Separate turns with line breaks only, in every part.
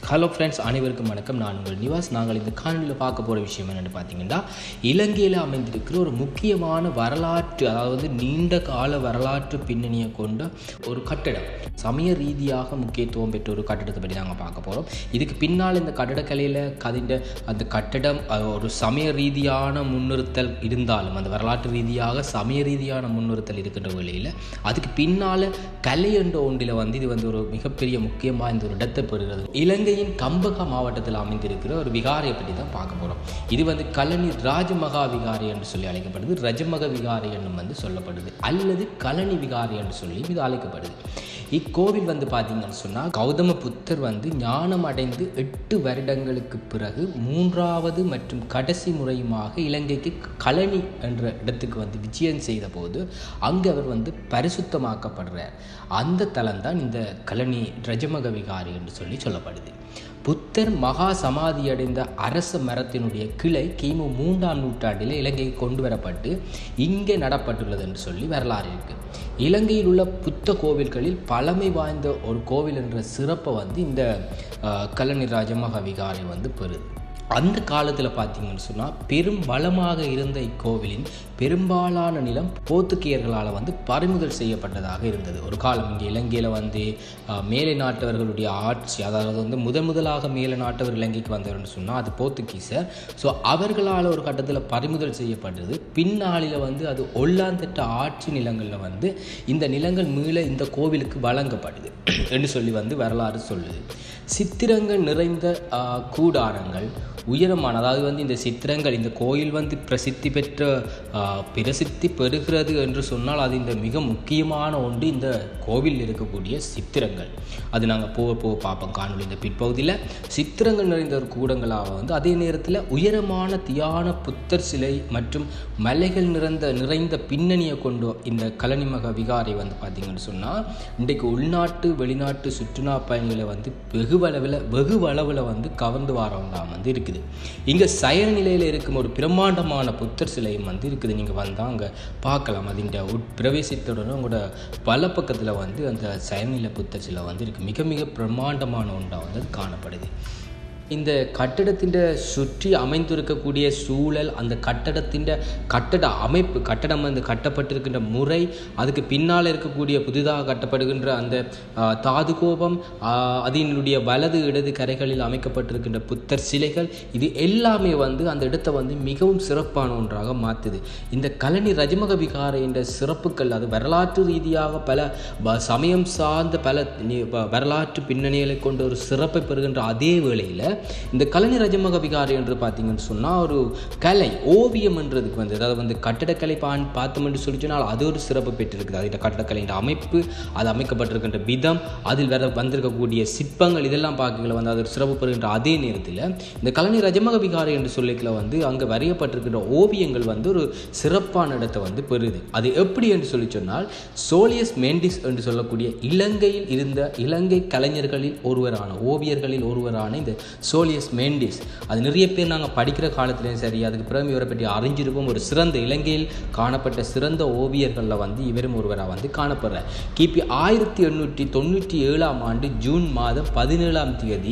Hello friends அனைவருக்கும் வணக்கம் நான் உங்கள் நிவாஸ் நாங்கள் இந்த காணொலியில் பார்க்க போகிற விஷயம் என்னென்னு பார்த்தீங்கன்னா இலங்கையில் அமைந்திருக்கிற ஒரு முக்கியமான வரலாற்று அதாவது நீண்ட கால வரலாற்று பின்னணியை கொண்ட ஒரு கட்டடம் சமய ரீதியாக முக்கியத்துவம் பெற்ற ஒரு கட்டடத்தை பற்றி நாங்கள் பார்க்க போகிறோம் இதுக்கு பின்னால் இந்த கட்டடக்கலையில் கதிண்ட அந்த கட்டடம் அது ஒரு சமய ரீதியான முன்னிறுத்தல் இருந்தாலும் அந்த வரலாற்று ரீதியாக சமய ரீதியான முன்னிறுத்தல் இருக்கின்ற வேளையில் அதுக்கு பின்னால் கலை என்ற ஒன்றில் வந்து இது வந்து ஒரு மிகப்பெரிய முக்கியம் வாய்ந்த ஒரு இடத்தை பெறுகிறது இலங்கையின் கம்பகா மாவட்டத்தில் அமைந்திருக்கிற ஒரு விகாரையை பற்றி தான் பார்க்க போகிறோம் இது வந்து கலனி ராஜமகா விகாரை என்று சொல்லி அழைக்கப்படுது ரஜமக விகாரை என்னும் வந்து சொல்லப்படுது அல்லது கலனி விகாரை என்று சொல்லி இது அழைக்கப்படுது இக்கோவில் வந்து பார்த்தீங்கன்னு சொன்னால் கௌதம புத்தர் வந்து ஞானம் அடைந்து எட்டு வருடங்களுக்கு பிறகு மூன்றாவது மற்றும் கடைசி முறையுமாக இலங்கைக்கு கலனி என்ற இடத்துக்கு வந்து விஜயம் செய்த போது அங்கே அவர் வந்து பரிசுத்தமாக்கப்படுறார் அந்த தலம் தான் இந்த கலனி ரஜமக விகாரி என்று சொல்லி சொல்லப்படுது புத்தர் மகா சமாதி அடைந்த அரச மரத்தினுடைய கிளை கிமு மூன்றாம் நூற்றாண்டில் இலங்கைக்கு கொண்டு வரப்பட்டு இங்கே நடப்பட்டுள்ளது என்று சொல்லி வரலாறு இருக்கு இலங்கையில் உள்ள புத்த கோவில்களில் பழமை வாய்ந்த ஒரு கோவில் என்ற சிறப்பை வந்து இந்த கல்லணி ராஜமகா விகாரை வந்து பெறுது அந்த காலத்தில் பார்த்தீங்கன்னு சொன்னால் பெரும் வளமாக இருந்த இக்கோவிலின் பெரும்பாலான நிலம் போர்த்துகேயர்களால் வந்து பறிமுதல் செய்யப்பட்டதாக இருந்தது ஒரு காலம் இங்கே இலங்கையில் வந்து மேலை நாட்டவர்களுடைய ஆட்சி அதாவது வந்து முதன் முதலாக மேலை நாட்டவர் இலங்கைக்கு வந்தவர்னு சொன்னால் அது போர்த்துகீசர் ஸோ அவர்களால் ஒரு கட்டத்தில் பறிமுதல் செய்யப்பட்டது பின்னாளில் வந்து அது ஒல்லாந்தட்ட ஆட்சி நிலங்களில் வந்து இந்த நிலங்கள் மீள இந்த கோவிலுக்கு வழங்கப்படுது என்று சொல்லி வந்து வரலாறு சொல்லுது சித்திரங்கள் நிறைந்த கூடாரங்கள் உயரமான அதாவது வந்து இந்த சித்திரங்கள் இந்த கோயில் வந்து பிரசித்தி பெற்ற பிரசித்தி பெறுகிறது என்று சொன்னால் அது இந்த மிக முக்கியமான ஒன்று இந்த கோவிலில் இருக்கக்கூடிய சித்திரங்கள் அது நாங்கள் போக போக பார்ப்போம் காணொலி இந்த பிற்பகுதியில் சித்திரங்கள் நிறைந்த ஒரு கூடங்களாக வந்து அதே நேரத்தில் உயரமான தியான புத்தர் சிலை மற்றும் மலைகள் நிறைந்த நிறைந்த பின்னணியை கொண்டு இந்த கலனிமக விகாரை வந்து பார்த்திங்கன்னு சொன்னால் இன்றைக்கு உள்நாட்டு வெளிநாட்டு சுற்றுலா பயணிகளை வந்து வெகு அளவில் வெகு அளவில் வந்து கவர்ந்து வரவங்களாம் வந்து இருக்குது இங்கே சயன நிலையில் இருக்கும் ஒரு பிரம்மாண்டமான புத்தர் சிலையும் வந்து இருக்குது நீங்கள் வந்தால் அங்கே பார்க்கலாம் அதிண்ட உட்பிரவேசித்துடன் உங்களோட பல பக்கத்தில் வந்து அந்த சயனநிலை புத்தர் சிலை வந்து இருக்குது மிக மிக பிரம்மாண்டமான ஒன்றாக வந்து காணப்படுது இந்த கட்டடத்தின் சுற்றி அமைந்திருக்கக்கூடிய சூழல் அந்த கட்டடத்தின் கட்டட அமைப்பு கட்டடம் வந்து கட்டப்பட்டிருக்கின்ற முறை அதுக்கு பின்னால் இருக்கக்கூடிய புதிதாக கட்டப்படுகின்ற அந்த தாதுகோபம் அதனுடைய வலது இடது கரைகளில் அமைக்கப்பட்டிருக்கின்ற புத்தர் சிலைகள் இது எல்லாமே வந்து அந்த இடத்தை வந்து மிகவும் சிறப்பான ஒன்றாக மாற்றுது இந்த கலனி ரஜமக விகார என்ற சிறப்புகள் அது வரலாற்று ரீதியாக பல சமயம் சார்ந்த பல வரலாற்று பின்னணிகளை கொண்ட ஒரு சிறப்பை பெறுகின்ற அதே வேளையில் இந்த கலனி ரஜமக விகாரி என்று பார்த்தீங்கன்னு சொன்னால் ஒரு கலை ஓவியம் என்றதுக்கு வந்து அதாவது வந்து கட்டடக்கலை பான் பார்த்தோம் என்று சொல்லி சொன்னால் அது ஒரு சிறப்பு பெற்றிருக்குது அதில் கட்டடக்கலையின் அமைப்பு அது அமைக்கப்பட்டிருக்கின்ற விதம் அதில் வேற வந்திருக்கக்கூடிய சிற்பங்கள் இதெல்லாம் பார்க்கல வந்து அது ஒரு சிறப்பு பெறுகின்ற அதே நேரத்தில் இந்த கலனி ரஜமக விகாரி என்று சொல்லிக்கல வந்து அங்கே வரையப்பட்டிருக்கின்ற ஓவியங்கள் வந்து ஒரு சிறப்பான இடத்தை வந்து பெறுது அது எப்படி என்று சொல்லி சொன்னால் சோலியஸ் மெண்டிஸ் என்று சொல்லக்கூடிய இலங்கையில் இருந்த இலங்கை கலைஞர்களில் ஒருவரான ஓவியர்களில் ஒருவரான இந்த சோலியஸ் மெண்டிஸ் அது நிறைய பேர் நாங்கள் படிக்கிற காலத்துலேயும் சரி அதுக்கு பிறகு இவரை பற்றி அறிஞ்சிருப்போம் ஒரு சிறந்த இலங்கையில் காணப்பட்ட சிறந்த ஓவியர்களில் வந்து இவரும் ஒருவராக வந்து காணப்படுறார் கிபி ஆயிரத்தி எண்ணூற்றி தொண்ணூற்றி ஏழாம் ஆண்டு ஜூன் மாதம் பதினேழாம் தேதி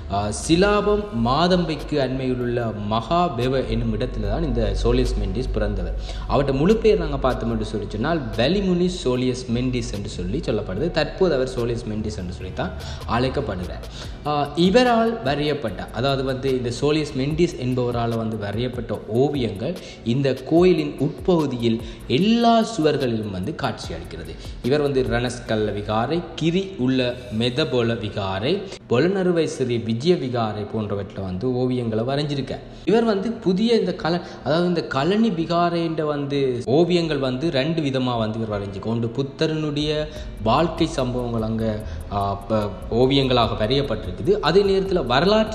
சிலாபம் மாதம்பைக்கு அண்மையில் உள்ள மகாபெவ என்னும் இடத்துல தான் இந்த சோலியஸ் மெண்டிஸ் பிறந்தவர் அவர்கிட்ட முழு பேர் நாங்கள் பார்த்தோம் என்று சொல்லி சொன்னால் வெலிமுனி சோலியஸ் மெண்டிஸ் என்று சொல்லி சொல்லப்படுது தற்போது அவர் சோலியஸ் மெண்டிஸ் என்று சொல்லி தான் அழைக்கப்படுகிறார் இவரால் வரையப்பட்ட அதாவது வந்து இந்த சோலியஸ் மெண்டிஸ் என்பவரால் வந்து வரையப்பட்ட ஓவியங்கள் இந்த கோயிலின் உட்பகுதியில் எல்லா சுவர்களிலும் வந்து காட்சி அளிக்கிறது இவர் வந்து ரணஸ்கல்ல விகாரை கிரி உள்ள மெதபோல விகாரை பொலனறுவை ஸ்ரீ விஜய விகாரை போன்றவற்றில் வந்து ஓவியங்களை வரைஞ்சிருக்க இவர் வந்து புதிய இந்த கல அதாவது இந்த கலனி விகாரைன்ற வந்து ஓவியங்கள் வந்து ரெண்டு விதமாக வந்து இவர் வரைஞ்சிக்க ஒன்று புத்தரனுடைய வாழ்க்கை சம்பவங்கள் அங்கே ஓவியங்களாக வரையப்பட்டிருக்குது அதே நேரத்தில் வரலாற்று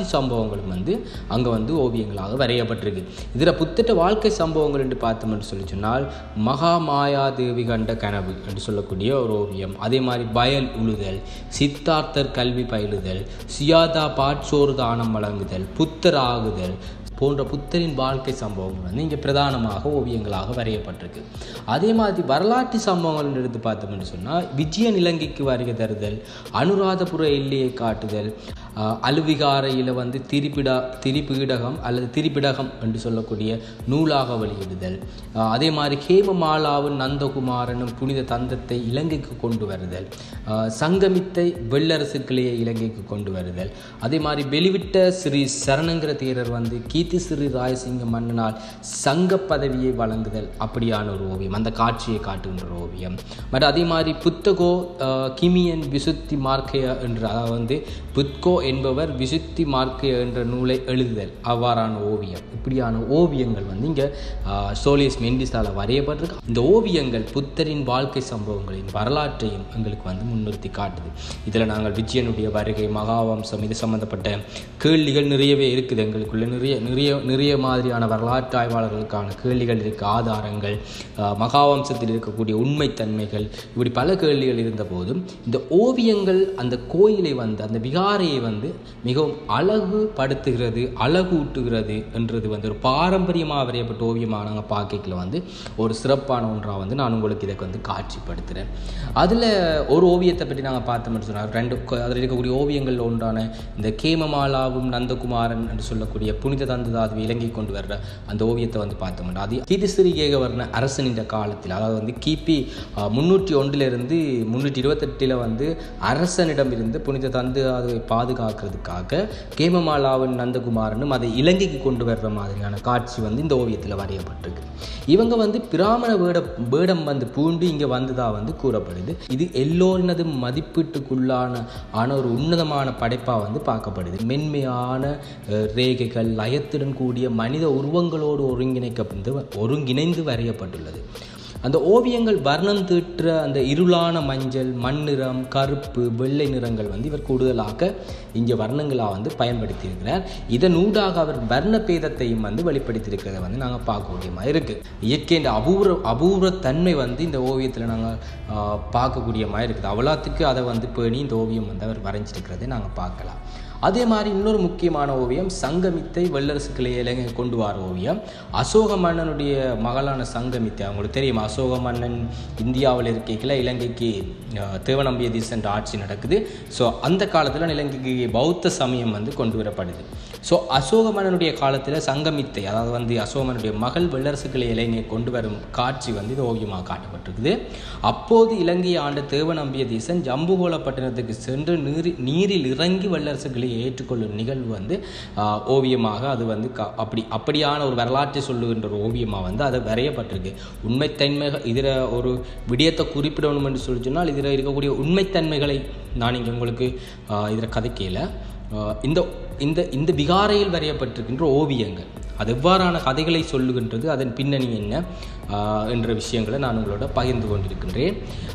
வரலாற்று சம்பவங்களும் வந்து அங்கே வந்து ஓவியங்களாக வரையப்பட்டிருக்கு இதில் புத்தட்ட வாழ்க்கை சம்பவங்கள் என்று பார்த்தோம்னு சொல்லி சொன்னால் மகா மாயாதேவி கண்ட கனவு என்று சொல்லக்கூடிய ஒரு ஓவியம் அதே மாதிரி வயல் உழுதல் சித்தார்த்தர் கல்வி பயிலுதல் சுயாதா பாட்சோறு தானம் வழங்குதல் புத்தர் ஆகுதல் போன்ற புத்தரின் வாழ்க்கை சம்பவங்கள் வந்து இங்கே பிரதானமாக ஓவியங்களாக வரையப்பட்டிருக்கு அதே மாதிரி வரலாற்று சம்பவங்கள் எடுத்து பார்த்தோம்னு சொன்னால் விஜயன் இலங்கைக்கு வருகை தருதல் அனுராதபுர எல்லையை காட்டுதல் ஆஹ், அலுவிகாரையில் வந்து திரிபிடா திரிபீடகம் அல்லது திரிபிடகம் என்று சொல்லக்கூடிய நூலாக வெளியிடுதல் ஆஹ், அதே மாதிரி ஹேமமாலாவும் நந்தகுமாரனும் புனித தந்தத்தை இலங்கைக்கு கொண்டு வருதல் ஆஹ், சங்கமித்தை வெள்ளரசு கிளையை இலங்கைக்கு கொண்டு வருதல் அதே மாதிரி வெளிவிட்ட ஸ்ரீ சரணங்கிற தேரர் வந்து கீர்த்தி ஸ்ரீ ராயசிங்க மன்னனால் சங்க பதவியை வழங்குதல் அப்படியான ஒரு ஓவியம் அந்த காட்சியை காட்டுகின்ற ஒரு ஓவியம் பட் அதே மாதிரி புத்தகோ ஆஹ், கிமியன் விசுத்தி மார்க்கைய என்ற அதாவது வந்து புத்கோ என்பவர் விசுத்தி மார்க்கைய என்ற நூலை எழுதுதல் அவ்வாறான ஓவியம் இப்படியான ஓவியங்கள் வந்து இங்கே சோலியஸ் மெண்டிஸால் வரையப்பட்டிருக்கு இந்த ஓவியங்கள் புத்தரின் வாழ்க்கை சம்பவங்களின் வரலாற்றையும் எங்களுக்கு வந்து முன்னிறுத்தி காட்டுது இதில் நாங்கள் விஜயனுடைய வருகை மகாவம்சம் இது சம்மந்தப்பட்ட கேள்விகள் நிறையவே இருக்குது எங்களுக்குள்ள நிறைய நிறைய நிறைய மாதிரியான வரலாற்று ஆய்வாளர்களுக்கான கேள்விகள் இருக்குது ஆதாரங்கள் ஆஹ், மகாவம்சத்தில் இருக்கக்கூடிய உண்மைத்தன்மைகள் இப்படி பல கேள்விகள் இருந்த போதும் இந்த ஓவியங்கள் அந்த கோயிலை வந்து அந்த விகாரையை வந்து மிகவும் அழகுபடுத்துகிறது அழகூட்டுகிறது என்றது வந்து ஒரு பாரம்பரியமாக வரையப்பட்ட ஓவியமாக நாங்கள் பார்க்கல வந்து ஒரு சிறப்பான ஒன்றாக வந்து நான் உங்களுக்கு இதை வந்து காட்சிப்படுத்துகிறேன் அதில் ஒரு ஓவியத்தை பற்றி நாங்கள் பார்த்தோம்னு சொன்னார் ரெண்டு அதில் இருக்கக்கூடிய ஓவியங்கள் ஒன்றான இந்த கேமமாலாவும் நந்தகுமாரன் என்று சொல்லக்கூடிய புனித தந்ததாது இலங்கை கொண்டு வர்ற அந்த ஓவியத்தை வந்து பார்த்தோம்னா அது கீதிஸ்ரீ கேகவர்ண அரசனின் காலத்தில் அதாவது வந்து கிபி முன்னூற்றி ஒன்றிலிருந்து முன்னூற்றி இருபத்தெட்டில் வந்து அரசனிடம் இருந்து புனித தந்தாதுவை பாதுகாக்கிறதுக்காக கேமமாலாவின் நந்தகுமாரனும் அதை இலங்கைக்கு கொண்டு வர்ற மாதிரியான காட்சி வந்து இந்த ஓவியத்தில் வரையப்பட்டிருக்கு இவங்க வந்து பிராமண வேட வேடம் வந்து பூண்டு இங்கே வந்ததா வந்து கூறப்படுது இது எல்லோரினது மதிப்பீட்டுக்குள்ளான ஆன ஒரு உன்னதமான படைப்பாக வந்து பார்க்கப்படுது மென்மையான அஹ், ரேகைகள் லயத்துடன் கூடிய மனித உருவங்களோடு ஒருங்கிணைக்கப்பட்டு ஒருங்கிணைந்து வரையப்பட்டுள்ளது அந்த ஓவியங்கள் வர்ணம் தீட்டுற அந்த இருளான மஞ்சள் மண்ணிறம் கருப்பு வெள்ளை நிறங்கள் வந்து இவர் கூடுதலாக இங்கே வர்ணங்களாக வந்து பயன்படுத்தியிருக்கிறார் இதன் ஊடாக அவர் வர்ண பேதத்தையும் வந்து வெளிப்படுத்தியிருக்கிறத வந்து நாங்கள் பார்க்கக்கூடிய மாதிரி இருக்குது இயற்கையின் அபூர்வ அபூர்வத்தன்மை வந்து இந்த ஓவியத்தில் நாங்கள் பார்க்கக்கூடிய மாதிரி இருக்குது அவ்வளோத்துக்கு அதை வந்து பேணி இந்த ஓவியம் வந்து அவர் வரைஞ்சிருக்கிறதை நாங்கள் பார்க்கலாம் அதே மாதிரி இன்னொரு முக்கியமான ஓவியம் சங்கமித்தை வல்லரசு கிளையை இலங்கை கொண்டு வர ஓவியம் அசோக மன்னனுடைய மகளான சங்கமித்தை அவங்களுக்கு தெரியும் அசோக மன்னன் இந்தியாவில் இருக்கையில் இலங்கைக்கு அஹ், தேவநம்பிய தீசன்ற ஆட்சி நடக்குது ஸோ அந்த காலத்தில் இலங்கைக்கு பௌத்த சமயம் வந்து கொண்டு வரப்படுது ஸோ அசோக மன்னனுடைய காலத்தில் சங்கமித்தை அதாவது வந்து அசோக மன்னனுடைய மகள் வல்லரசு கிளை இலங்கையை கொண்டு வரும் காட்சி வந்து இது ஓவியமாக காட்டப்பட்டிருக்குது அப்போது இலங்கையை ஆண்ட தேவநம்பிய தீசன் ஜம்புகோலப்பட்டினத்துக்கு சென்று நீரி நீரில் இறங்கி வல்லரசுகளை ஏற்றுக்கொள்ளும் நிகழ்வு வந்து ஆஹ், ஓவியமாக அது வந்து க அப்படி அப்படியான ஒரு வரலாற்றை சொல்லுகின்ற ஒரு ஓவியமாக வந்து அது வரையப்பட்டிருக்கு உண்மைத்தன்மைகள் இதில் ஒரு விடயத்தை குறிப்பிடணும் என்று சொல்லி சொன்னால் இதில் இருக்கக்கூடிய உண்மைத்தன்மைகளை நான் இங்கே உங்களுக்கு இதில் கதைக்கையில் இந்த இந்த இந்த விகாரையில் வரையப்பட்டிருக்கின்ற ஓவியங்கள் அது எவ்வாறான கதைகளை சொல்லுகின்றது அதன் பின்னணி என்ன ஆஹ், என்ற விஷயங்களை நான் உங்களோட பகிர்ந்து கொண்டிருக்கின்றேன்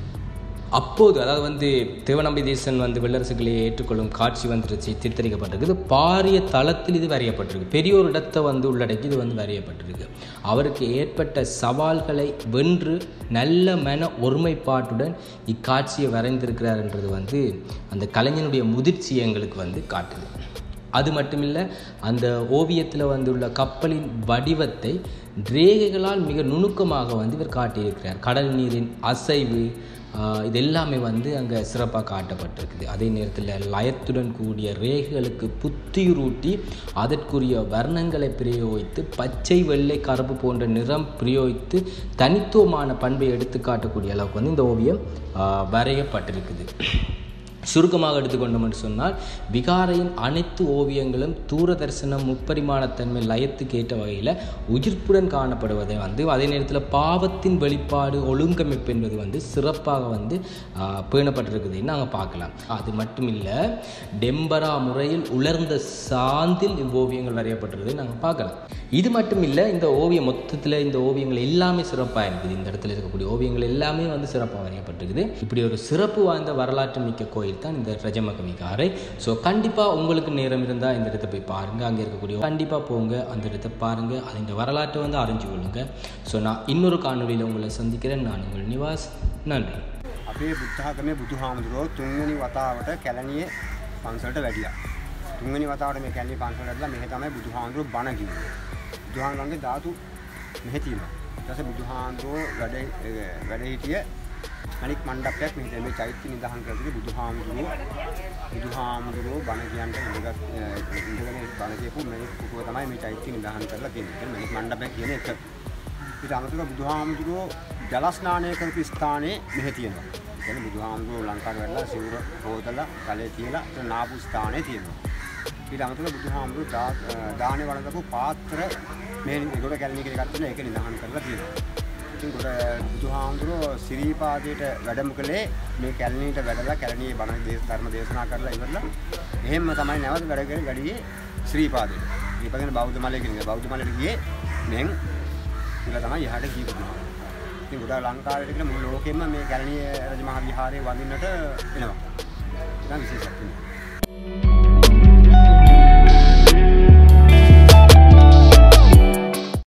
அப்போது அதாவது வந்து தேவநம்பி தேசன் வந்து வெள்ளரசுகளை ஏற்றுக்கொள்ளும் காட்சி வந்து சி- சித்தரிக்கப்பட்டிருக்குது பாரிய தளத்தில் இது வரையப்பட்டிருக்கு பெரிய ஒரு இடத்தை வந்து உள்ளடக்கி இது வந்து வரையப்பட்டிருக்கு அவருக்கு ஏற்பட்ட சவால்களை வென்று நல்ல மன ஒருமைப்பாட்டுடன் இக்காட்சியை வரைந்திருக்கிறார்ன்றது வந்து அந்த கலைஞனுடைய முதிர்ச்சி எங்களுக்கு வந்து காட்டுது அது மட்டுமில்லை அந்த ஓவியத்தில் வந்துள்ள கப்பலின் வடிவத்தை ரேகைகளால் மிக நுணுக்கமாக வந்து இவர் காட்டியிருக்கிறார் கடல் நீரின் அசைவு ஆஹ், இது எல்லாமே வந்து அங்கே சிறப்பாக காட்டப்பட்டிருக்குது அதே நேரத்தில் லயத்துடன் கூடிய ரேகைகளுக்கு புத்துயிரூட்டி அதற்குரிய வர்ணங்களை பிரயோகித்து பச்சை வெள்ளை கருப்பு போன்ற நிறம் பிரயோகித்து தனித்துவமான பண்பை எடுத்து காட்டக்கூடிய அளவுக்கு வந்து இந்த ஓவியம் ஆஹ், வரையப்பட்டிருக்குது சுருக்கமாக எடுத்துக்கொண்டோம் என்று சொன்னால் விகாரையின் அனைத்து ஓவியங்களும் தூரதர்சனம் முப்பரிமாணத்தன்மை லயத்துக்கு ஏற்ற வகையில் உயிர்ப்புடன் காணப்படுவதை வந்து அதே நேரத்தில் பாவத்தின் வெளிப்பாடு ஒழுங்கமைப்பு என்பது வந்து சிறப்பாக வந்து ஆஹ், பேணப்பட்டிருக்குதுன்னு நாங்கள் பார்க்கலாம் அது மட்டும் இல்லை டெம்பரா முறையில் உலர்ந்த சாந்தில் இவ்வோவியங்கள் வரையப்பட்டிருக்குது நாங்கள் பார்க்கலாம் இது மட்டும் இல்லை இந்த ஓவியம் மொத்தத்தில் இந்த ஓவியங்கள் எல்லாமே சிறப்பாக இருக்குது இந்த இடத்துல இருக்கக்கூடிய ஓவியங்கள் எல்லாமே வந்து சிறப்பாக வரையப்பட்டிருக்குது இப்படி ஒரு சிறப்பு வாய்ந்த வரலாற்று மிக்க கோயில் பகுதியில் தான் இந்த ரஜமக விகாரை ஸோ கண்டிப்பாக உங்களுக்கு நேரம் இருந்தால் இந்த இடத்த போய் பாருங்கள் அங்கே இருக்கக்கூடிய கண்டிப்பாக போங்க அந்த இடத்த பாருங்கள் அதன் வரலாற்றை வந்து அறிஞ்சு கொள்ளுங்க ஸோ நான் இன்னொரு காணொலியில் உங்களை சந்திக்கிறேன் நான் உங்கள் நிவாஸ் நன்றி
අපේ බුද්ධාගමේ බුදුහාමුදුරුවෝ තුන්වෙනි වතාවට කැලණියේ පන්සලට වැඩියා. තුන්වෙනි වතාවට මේ කැලණියේ පන්සලට ඇවිල්ලා මෙහෙ තමයි බුදුහාමුදුරුවෝ බණ කිව්වේ. බුදුහාමුදුරන්ගේ ධාතු මෙහෙ තියෙනවා. ඊට පස්සේ බුදුහාමුදුරුවෝ වැඩ ඒ වැඩ හිටිය අනික් මණ්ඩපයක් මෙහෙ මේ චෛත්‍ය නිදහන් කරලා තිබි බුදුහාමුදුරුවෝ බුදුහාමුදුරුවෝ බණ කියන්ට ඉඳගත් ඉඳගෙන බණ කියපු මේ කුකුව තමයි මේ චෛත්‍ය නිදහන් කරලා තියෙන්නේ. මේ මණ්ඩපයක් කියන එක. ඊට අමතරව බුදුහාමුදුරුවෝ ජල ස්නානය කරපු ස්ථානයේ මෙහෙ තියෙනවා. කියන්නේ බුදුහාමුදුරුවෝ ලංකාවට වැඩලා සිවුර හොදලා කලේ තියලා එතන නාපු ස්ථානයේ තියෙනවා. ඊට අමතරව බුදුහාමුදුරුවෝ දා- දානේ වළඳපු පාත්‍ර මේ ඒකට කැලණි කියලා එකක් තියෙනවා. ඒක නිදහන් කරලා තියෙනවා. ඉතින් කොට බුදුහාමුදුරුවෝ සිරීපාදයට වැඩම කළේ මේ කැලණියට වැඩලා කැලණියේ බණ දේශ ධර්ම දේශනා කරලා ඉවරලා එහෙම තමයි නැවත වැඩ කරගෙන වැඩියේ ශ්‍රීපාදයට. ඊපගෙන බෞද්ධ මලයේ කියන බෞද්ධ මලයට ගියේ මෙන් ඒක තමයි යහට ගිය බුදුහාමුදුරුවෝ. ඉතින් ගොඩාක් ලංකාවේ කියලා මුළු ලෝකෙම මේ කැලණිය රජමහා විහාරය වඳින්නට එනවා. ඒක විශේෂයක්.